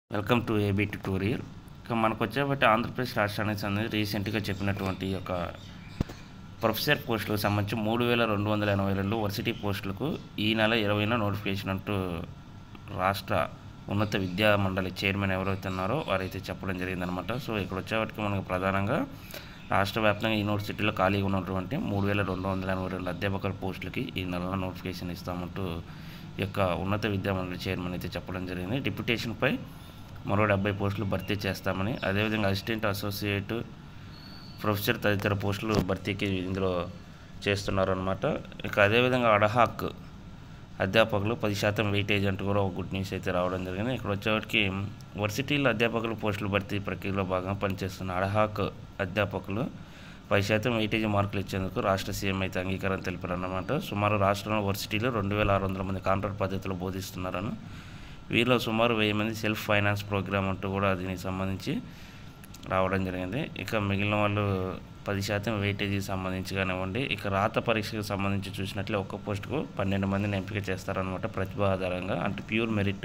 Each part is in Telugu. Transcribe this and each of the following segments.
వెల్కమ్ టు ఏబీ ట్యూటోరియల్ ఇక మనకు వచ్చేబట్టి ఆంధ్రప్రదేశ్ రాష్ట్రానికి సంబంధించి రీసెంట్గా చెప్పినటువంటి ఈ యొక్క ప్రొఫెసర్ పోస్టులకు సంబంధించి మూడు వేల రెండు వందల ఎనభై రెండు వర్సిటీ పోస్టులకు ఈ నెల ఇరవైన నోటిఫికేషన్ అంటూ రాష్ట్ర ఉన్నత విద్యా మండలి చైర్మన్ ఎవరైతే ఉన్నారో వారైతే చెప్పడం జరిగిందనమాట సో ఇక్కడ వచ్చేవాటికి మనకు ప్రధానంగా రాష్ట్ర వ్యాప్తంగా యూనివర్సిటీలో ఖాళీగా ఉన్నటువంటి మూడు వేల రెండు వందల ఎనభై రెండు అధ్యాపకుల పోస్టులకి ఈ నెలలో నోటిఫికేషన్ ఇస్తామంటూ ఈ యొక్క ఉన్నత విద్యా మండలి చైర్మన్ అయితే చెప్పడం జరిగింది డిప్యుటేషన్పై మరో డెబ్బై పోస్టులు భర్తీ చేస్తామని అదేవిధంగా అసిస్టెంట్ అసోసియేట్ ప్రొఫెసర్ తదితర పోస్టులు భర్తీకి ఇందులో చేస్తున్నారు అనమాట ఇక అదేవిధంగా అడహాక్ అధ్యాపకులు పది శాతం వెయిటేజ్ అంటూ కూడా ఒక గుడ్ న్యూస్ అయితే రావడం జరిగింది ఇక్కడ వచ్చేవాటికి వర్సిటీల అధ్యాపకులు పోస్టులు భర్తీ ప్రక్రియలో భాగంగా పనిచేస్తున్న అడహాక్ అధ్యాపకులు పది శాతం వెయిటేజ్ మార్కులు ఇచ్చేందుకు రాష్ట్ర సీఎం అయితే అంగీకారం తెలిపారన్నమాట సుమారు రాష్ట్రంలో వర్సిటీలో రెండు వేల ఆరు వందల మంది కాంట్రాక్ట్ పద్ధతిలో బోధిస్తున్నారని వీరిలో సుమారు వెయ్యి మంది సెల్ఫ్ ఫైనాన్స్ ప్రోగ్రామ్ అంటూ కూడా దీనికి సంబంధించి రావడం జరిగింది ఇక మిగిలిన వాళ్ళు పది శాతం వెయిటేజీకి సంబంధించి కానివ్వండి ఇక రాత పరీక్షకు సంబంధించి చూసినట్లే ఒక్క పోస్టుకు పన్నెండు మందిని ఎంపిక చేస్తారనమాట ప్రతిభ ఆధారంగా అంటే pure merit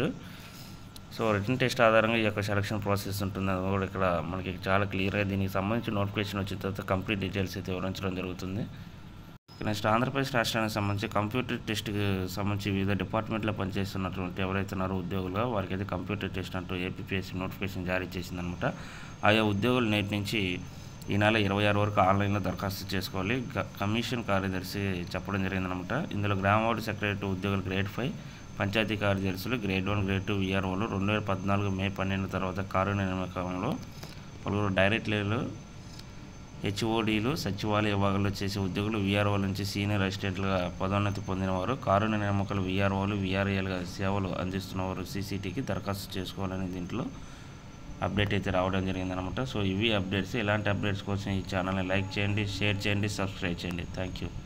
so written test ఆధారంగా ఈ యొక్క సెలక్షన్ ప్రాసెస్ ఉంటుంది అది కూడా ఇక్కడ మనకి చాలా క్లియర్గా దీనికి సంబంధించి నోటిఫికేషన్ వచ్చిన తర్వాత కంప్లీట్ డీటెయిల్స్ అయితే వివరించడం జరుగుతుంది నెక్స్ట్ ఆంధ్రప్రదేశ్ రాష్ట్రానికి సంబంధించి కంప్యూటర్ టెస్ట్కి సంబంధించి వివిధ డిపార్ట్మెంట్లో పనిచేస్తున్నటువంటి ఎవరైతే ఉన్నారో ఉద్యోగులుగా వారికి అయితే కంప్యూటర్ టెస్ట్ అంటూ ఏపీఎస్సీ నోటిఫికేషన్ జారీ చేసిందనమాట ఆయా ఉద్యోగులు నేటి నుంచి ఈ నెల ఇరవై ఆరు వరకు ఆన్లైన్లో దరఖాస్తు చేసుకోవాలి గ- కమిషన్ కార్యదర్శి చెప్పడం జరిగిందనమాట ఇందులో గ్రామ వార్డు సెక్రటరీ ఉద్యోగులు గ్రేడ్ ఫైవ్ పంచాయతీ కార్యదర్శులు గ్రేడ్ వన్ గ్రేడ్ టూ విఆర్ఓలు రెండు వేల పద్నాలుగు మే పన్నెండు తర్వాత కారుణ్య నియామకంలో పలువురు డైరెక్టర్లు హెచ్ఓడీలు సచివాలయ విభాగంలో చేసే ఉద్యోగులు వీఆర్ఓల నుంచి సీనియర్ అసిస్టెంట్లుగా పదోన్నతి పొందినవారు కారుణ్య నియామకాలు వీఆర్ఓలు వీఆర్ఏలుగా సేవలు అందిస్తున్నవారు సీసీటీకి దరఖాస్తు చేసుకోవాలని దీంట్లో అప్డేట్ అయితే రావడం జరిగిందనమాట సో ఇవి అప్డేట్స్ ఇలాంటి అప్డేట్స్ కోసం ఈ ఛానల్ని లైక్ చేయండి షేర్ చేయండి సబ్స్క్రైబ్ చేయండి థ్యాంక్ యూ